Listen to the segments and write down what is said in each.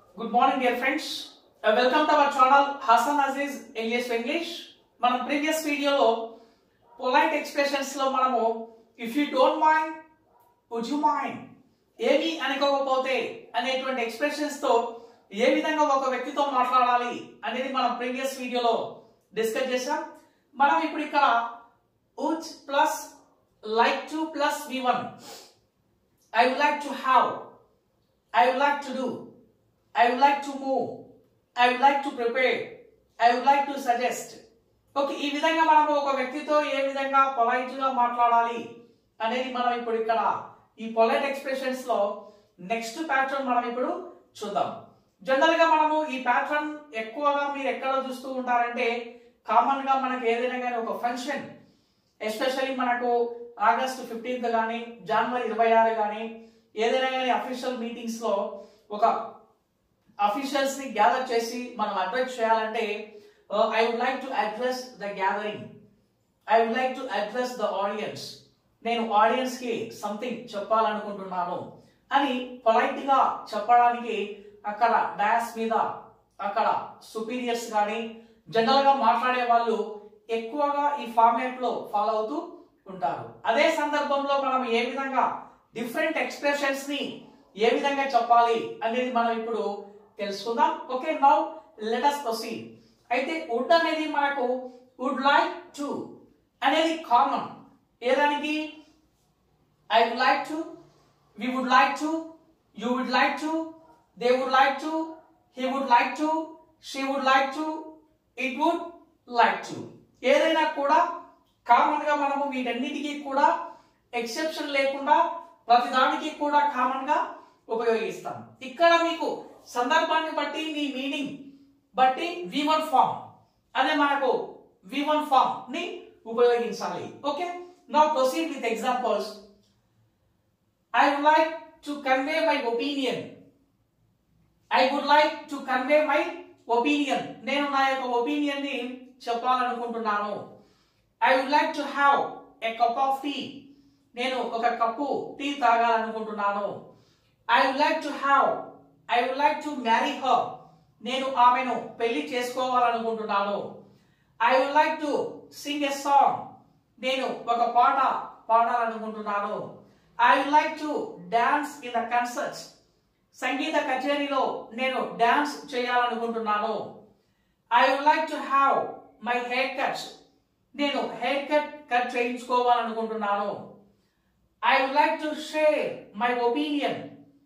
Good morning dear friends welcome to our channel Hasan Aziz English English మనం previous వీడియోలో polite expressions లో మనము if you don't mind would you mind ఏమి అనుకోకపోతే అనేటువంటి ఎక్స్ప్రెషన్స్ తో ఏ విధంగా ఒక వ్యక్తితో మాట్లాడాలి అనేది మనం ప్రీవియస్ వీడియోలో డిస్కస్ చేసాం మనం ఇప్పుడు ఇక్కడ would plus like to plus V one I would like to have I would like to do. I would like to move. I would like to prepare. I would like to suggest. Okay ఈ విధంగా మనము ఒక వ్యక్తితో ఏ విధంగా polite గా మాట్లాడాలి అనేది మనం ఇప్పుడు ఇక్కడ ఈ పొలైట్ ఎక్స్ప్రెషన్స్ లో నెక్స్ట్ ప్యాటర్న్ మనం ఇప్పుడు చూద్దాం జనరల్ గా మనము ఈ ప్యాటర్న్ ఎక్కువగా మీరు ఎక్కడ చూస్తూ ఉంటారంటే కామన్ గా మనకి ఏదైనా కానీ ఒక ఫంక్షన్ ఎస్పెషల్లీ మనకు ఆగస్ట్ ఫిఫ్టీన్త్ కానీ జనవరి ఇరవై ఆరు కానీ ఏదైనా కానీ అఫీషియల్ మీటింగ్స్ లో ఒక అఫీషియల్స్ ని గ్యాదర్ చేసి మనం అడ్రస్ చేయాలంటే I would like to address the gathering I would like to address the audience నేను ఆడియన్స్ కి సంథింగ్ చెప్పాలనుకుంటున్నాను అని పొలైట్ గా చెప్పడానికి అక్కడ డయాస్ మీద అక్కడ సుపీరియర్స్ కానీ జనరల్ గా మాట్లాడే వాళ్ళు ఎక్కువగా ఈ ఫార్మాట్ లో ఫాలో అవుతూ ఉంటారు అదే సందర్భంలో మనం ఏ విధంగా డిఫరెంట్ ఎక్స్ప్రెషన్స్ ని ఏ విధంగా చెప్పాలి అనేది మనం ఇప్పుడు తెలుసుకుందాం okay now let us proceed అయితే వుడ్ అనేది మనకు వుడ్ లైక్ టు అనేది కామన్ ఏదానికి I would like to we would like to you would like to they would like to he would like to she would like to it would like to ఏదైనా కూడా common గా మనము వీటన్నిటికీ కూడా exception లేకుండా ప్రతిదానికి కూడా కామన్ గా ఉపయోగిస్తాం ఇక్కడ మీకు సందర్భాన్ని బట్టి మీ మీనింగ్ బట్టి వి వన్ ఫామ్ అదే మనకు వి వన్ ఫామ్ ని ఉపయోగించాలి okay now proceed with examples I would like to convey my opinion I would like to convey my opinion నేను నా యొక్క ఒపీనియన్ ని చెప్పాలనుకుంటున్నాను I would like to have a cup of tea నేను ఒక cup tea తాగాలనుకుంటున్నాను I would like to have I would like to marry her నేను ఆమెను పెళ్లి చేసుకోవాలనుకుంటున్నాను I would like to sing a song నేను ఒక పాట పాడాలనుకుంటున్నాను I would like to dance in the concerts సంగీత కచేరీలో నేను డాన్స్ చేయాలనుకుంటున్నాను I would like to have my haircuts నేను హెయిర్ కట్ కట్ చేయించుకోవాలనుకుంటున్నాను I would like to share my opinion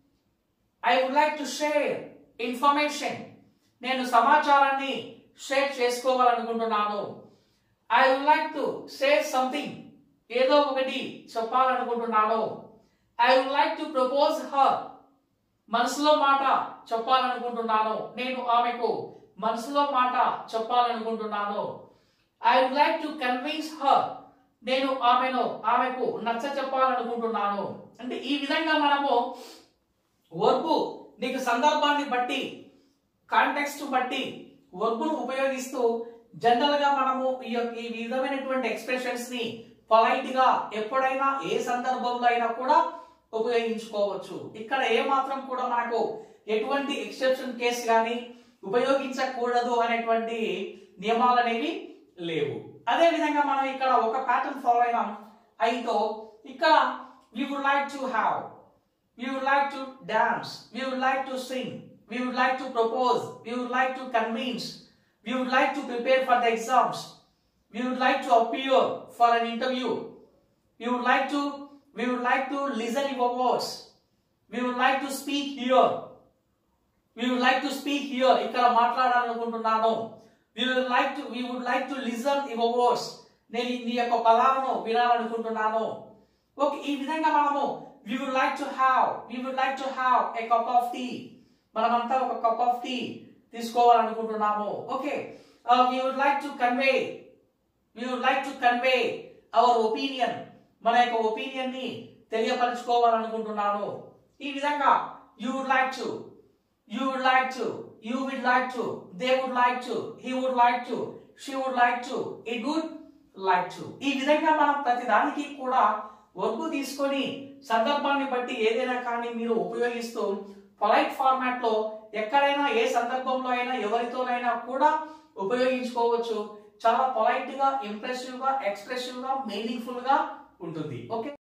I would like to share information నేను సమాచారాన్ని share చేసుకోవాలనుకుంటున్నాను I would like to share something ఏదో ఒకటి చెప్పాలనుకుంటున్నాను I would like to propose her మనసులో మాట చెప్పాలనుకుంటున్నాను నేను ఆమెకు మనసులో మాట చెప్పాలనుకుంటున్నాను I would like to convince her నేను ఆమెను ఆమెకు నచ్చ చెప్పాలనుకుంటున్నాను అంటే ఈ విధంగా మనము వర్బు నీకు సందర్భాన్ని బట్టి కాంటెక్స్ట్ బట్టి వర్బును ఉపయోగిస్తూ జనరల్ గా మనము ఈ యొక్క ఈ విధమైనటువంటి ఎక్స్ప్రెషన్స్ ని పొలైట్ గా ఎప్పుడైనా ఏ సందర్భంలో అయినా కూడా ఉపయోగించుకోవచ్చు ఇక్కడ ఏ మాత్రం కూడా మనకు ఎటువంటి ఎక్సెప్షన్ కేసు కానీ ఉపయోగించకూడదు అనేటువంటి నియమాలు అనేవి లేవు అదే విధంగా మనం ఇక్కడ ఒక ప్యాటర్న్ ఫాలో అయినాం అయితే ఇక్కడ we would like to have we would like to dance we would like to sing we would like to propose we would like to convince we would like to prepare for the exams we would like to appear for an interview we would like to we would like to listen your words we would like to speak here we would like to speak here ఇక్కడ మాట్లాడాలనుకుంటున్నాను వి would like to we would like to listen your words నేను నీ యొక్క పదాలను వినాలనుకుంటున్నాను okay ఈ విధంగా మనము we would like to have we would like to have a cup of tea మనమంతా ఒక కప్ ఆఫ్ టీ తీసుకోవాలనుకుంటున్నాము okay we would like to convey we would like to convey our opinion మన యొక్క opinion ని తెలియపరచుకోవాలనుకుంటున్నాను ఈ విధంగా you would like to you would like to you would like to they would like to he would like to she would like to it would like to ఈ విధంగా మనం ప్రతి దానికి కూడా వర్బు తీసుకొని సందర్భాన్ని బట్టి ఏదైనా కానీ మీరు ఉపయోగిస్తూ పొలైట్ ఫార్మాట్ లో ఎక్కడైనా ఏ సందర్భంలో అయినా ఎవరితోనైనా కూడా ఉపయోగించుకోవచ్చు చాలా పొలైట్ గా ఇంప్రెసివ్ గా ఎక్స్ప్రెసివ్ గా మీనింగ్ఫుల్ గా ఉంటుంది ఓకే